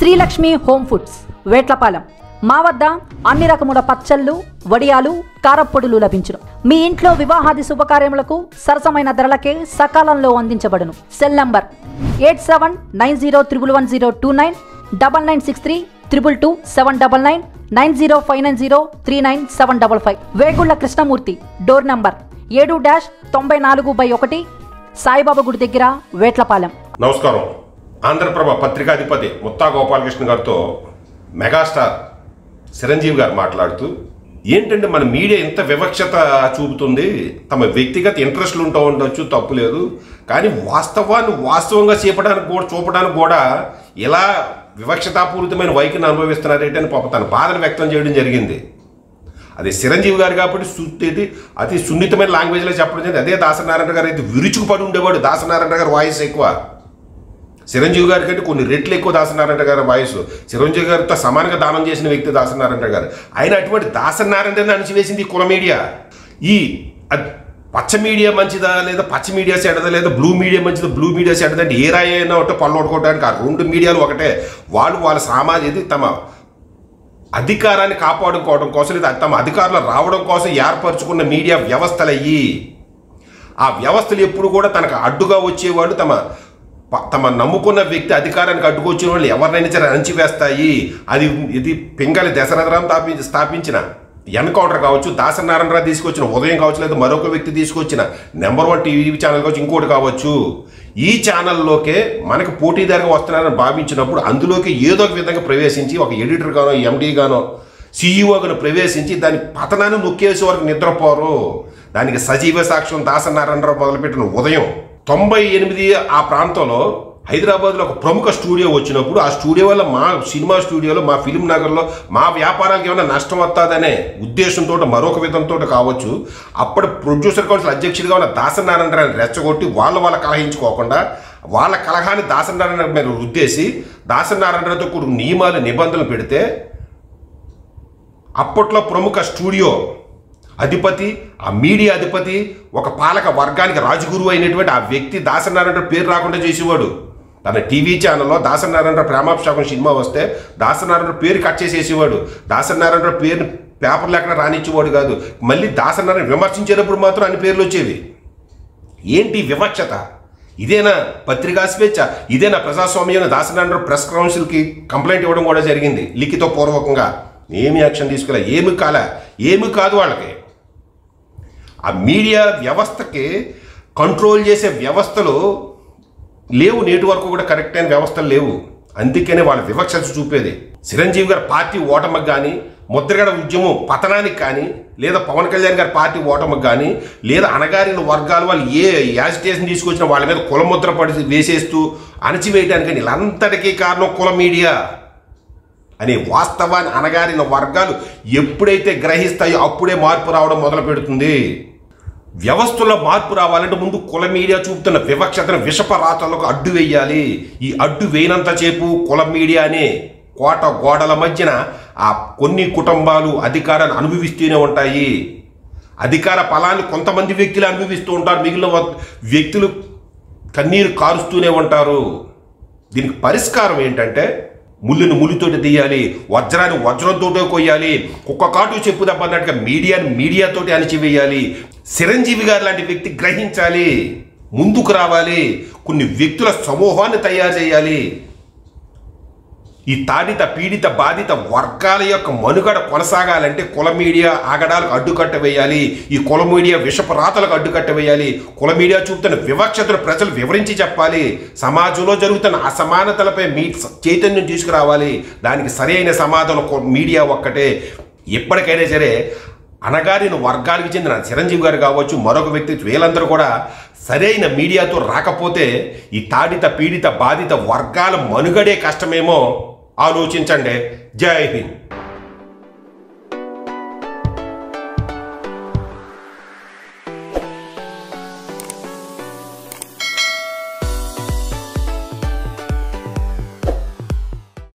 Srilakshmi home foods Vetlapalem మా వద్ద అన్ని రకముల పచ్చళ్ళు వడియాలు కారప్పొడులు లభించును మీ ఇంట్లో వివాహాది శుభకార్యములకు సరసమైన ధరలకే సకాలంలో అందించబడును cell number eight seven nine zero triple one zero two nine double nine six three triple two seven double nine nine zero five nine zero three nine seven double five Vegulla Krishnamurthy door number ఏడు dash తొంభై నాలుగు by ఒకటి సాయిబాబా గుడి దగ్గర వేట్లపాలెం నమస్కారం ఆంధ్రప్రభ పత్రికాధిపతి ముత్తా గోపాలకృష్ణ గారితో megastar Chiranjeevi గారు మాట్లాడుతూ ఏంటంటే మన మీడియా ఇంత వివక్షత చూపుతుంది తమ వ్యక్తిగత ఇంట్రెస్ట్లు ఉంటూ ఉండొచ్చు తప్పు లేదు కానీ వాస్తవాన్ని వాస్తవంగా చూపడానికి కూడా చూపడానికి కూడా ఇలా వివక్షతాపూరితమైన వైఖరిని అనుభవిస్తున్నారేంటి అని పాప తన బాధను వ్యక్తం చేయడం జరిగింది అది చిరంజీవి గారు కాబట్టి సుత్తి అతి సున్నితమైన లాంగ్వేజ్లో చెప్పడం జరిగింది అదే దాసనారాయణ గారు అయితే విరుచుకుపడి ఉండేవాడు దాసనారాయణ గారి వాయిస్ ఎక్కువ చిరంజీవి గారి కంటే కొన్ని రెట్లు ఎక్కువ దాసనారాయణ గారి వాయిస్ చిరంజీవి గారితో సమానంగా దానం చేసిన వ్యక్తి దాసనారాయణ గారు ఆయన అటువంటి దాసనారాయణ అణిచివేసింది ఈ కుల మీడియా ఈ అద్- పచ్చ మీడియా మంచిదా లేదా పచ్చ మీడియా చెడ్డదా లేదా బ్లూ మీడియా మంచిదా బ్లూ మీడియా చెడ్డదా అంటే ఏ రాయి అయినా ఒకటే పళ్ళు కొట్టుకోవడానికి ఆ రెండు మీడియాలు ఒకటే వాళ్ళు వాళ్ళ సామాజిక తమ అధికారాన్ని కాపాడుకోవడం కోసం లేదా తమ అధికారులు రావడం కోసం ఏర్పరచుకున్న మీడియా వ్యవస్థలయ్యి ఆ వ్యవస్థలు ఎప్పుడు కూడా తనకు అడ్డుగా వచ్చేవాళ్ళు తమ ప- తమ నమ్ముకున్న వ్యక్తి అధికారానికి అడ్డుకు వచ్చిన వాళ్ళు ఎవరినైనా సరే అణచివేస్తాయి అది ఇది పింగళి దశరథరాం స్థాపించి స్థాపించిన ఎన్కౌంటర్ కావచ్చు దాసనారాయణరావు తీసుకొచ్చిన ఉదయం కావచ్చు లేదా మరొక వ్యక్తి తీసుకొచ్చిన నెంబర్ వన్ టీవీ ఛానల్ కావచ్చు ఇంకోటి కావచ్చు ఈ ఛానల్లోకే మనకు పోటీదారుగా వస్తున్నారని భావించినప్పుడు అందులోకి ఏదో ఒక విధంగా ప్రవేశించి ఒక ఎడిటర్ గానో ఎండీ గానో సీఈఓగాను ప్రవేశించి దాని పతనాన్ని నొక్కేసే వరకు నిద్రపోరు దానికి సజీవ సాక్ష్యం దాసనారాయణరావు మొదలుపెట్టిన ఉదయం తొంభై ఎనిమిది ఆ ప్రాంతంలో హైదరాబాద్లో ఒక ప్రముఖ స్టూడియో వచ్చినప్పుడు ఆ స్టూడియో వల్ల మా సినిమా స్టూడియోలో మా ఫిలిం నగర్లో మా వ్యాపారాలకు ఏమైనా నష్టం వస్తుందనే ఉద్దేశంతో మరొక విధంతో కావచ్చు అప్పుడు ప్రొడ్యూసర్ కౌన్సిల్ అధ్యక్షుడిగా ఉన్న దాసనారాయణరావు రెచ్చగొట్టి వాళ్ళ వాళ్ళ కలహించుకోకుండా వాళ్ళ కలహాన్ని దాసనారాయణ మీద రుద్దేసి దాసనారాయణరావుతో కూడిన నియమాలు నిబంధనలు పెడితే అప్పట్లో ప్రముఖ స్టూడియో అధిపతి ఆ మీడియా అధిపతి ఒక పాలక వర్గానికి రాజగురువు అయినటువంటి ఆ వ్యక్తి దాసనారాయణ పేరు రాకుండా చేసేవాడు తన టీవీ ఛానల్లో దాసనారాయణ ప్రేమాభిషేకం సినిమా వస్తే దాసనారాయణ పేరు కట్ చేసేసేవాడు దాసనారాయణ పేరుని పేపర్లు ఎక్కడ రానిచ్చేవాడు కాదు మళ్ళీ దాసనారాయణ విమర్శించేటప్పుడు మాత్రం అన్ని పేర్లు వచ్చేవి ఏంటి వివక్షత ఇదేనా పత్రికా స్వేచ్ఛ ఇదేనా ప్రజాస్వామ్యం దాసనారాయణ ప్రెస్ కౌన్సిల్కి కంప్లైంట్ ఇవ్వడం కూడా జరిగింది లిఖిత పూర్వకంగా ఏమి యాక్షన్ తీసుకోలే ఏమి కాలే ఏమి కాదు వాళ్ళకి ఆ మీడియా వ్యవస్థకి కంట్రోల్ చేసే వ్యవస్థలు లేవు నేటి వరకు కూడా కరెక్ట్ అయిన వ్యవస్థలు లేవు అందుకనే వాళ్ళ వివక్షత చూపేది చిరంజీవి గారి పార్టీ ఓటమికి కానీ ముద్రగడ ఉద్యమం పతనానికి కానీ లేదా పవన్ కళ్యాణ్ గారి పార్టీ ఓటమికి కానీ లేదా అణగారిన వర్గాల వాళ్ళు ఏ యాజిటేషన్ తీసుకొచ్చినా వాళ్ళ మీద కులముద్ర పడి వేసేస్తూ అణచివేయడానికి కానీ వీళ్ళంతటికీ కారణం కుల మీడియా అనే వాస్తవాన్ని అనగారిన వర్గాలు ఎప్పుడైతే గ్రహిస్తాయో అప్పుడే మార్పు రావడం మొదలు పెడుతుంది వ్యవస్థలో మార్పు రావాలంటే ముందు కుల మీడియా చూపుతున్న వివక్షతను విషప రాతలకు అడ్డు వేయాలి ఈ అడ్డు వేయనంత చేపు కుల మీడియానే కోట గోడల మధ్యన ఆ కొన్ని కుటుంబాలు అధికారాన్ని అనుభవిస్తూనే ఉంటాయి అధికార ఫలాన్ని కొంతమంది వ్యక్తులు అనుభవిస్తూ ఉంటారు మిగిలిన వ- వ్యక్తులు కన్నీరు కారుస్తూనే ఉంటారు దీనికి పరిష్కారం ఏంటంటే ముళ్ళుని ముళ్ళుతోటి తీయాలి వజ్రాన్ని వజ్రంతోటే కొయ్యాలి కుక్క కాటు చెప్పు దెబ్బ అన్నట్టుగా మీడియాని మీడియాతోటి అణిచివేయాలి చిరంజీవి గారు లాంటి వ్యక్తి గ్రహించాలి ముందుకు రావాలి కొన్ని వ్యక్తుల సమూహాన్ని తయారు చేయాలి ఈ తాడిత పీడిత బాధిత వర్గాల యొక్క మనుగడ కొనసాగాలంటే కుల మీడియా ఆగడాలకు అడ్డుకట్ట వేయాలి ఈ కుల మీడియా విషపు రాతలకు అడ్డుకట్ట వేయాలి కుల మీడియా చూపుతున్న వివక్షతను ప్రజలు వివరించి చెప్పాలి సమాజంలో జరుగుతున్న అసమానతలపై మీ చైతన్యం తీసుకురావాలి దానికి సరైన సమాధానం కు- మీడియా ఒక్కటే ఎప్పటికైనా సరే అనగారిన వర్గానికి చెందిన చిరంజీవి గారు కావచ్చు మరొక వ్యక్తి వీళ్ళందరూ కూడా సరైన మీడియాతో రాకపోతే ఈ తాడిత పీడిత బాధిత వర్గాల మనుగడే కష్టమేమో ఆలోచించండి జై హింద్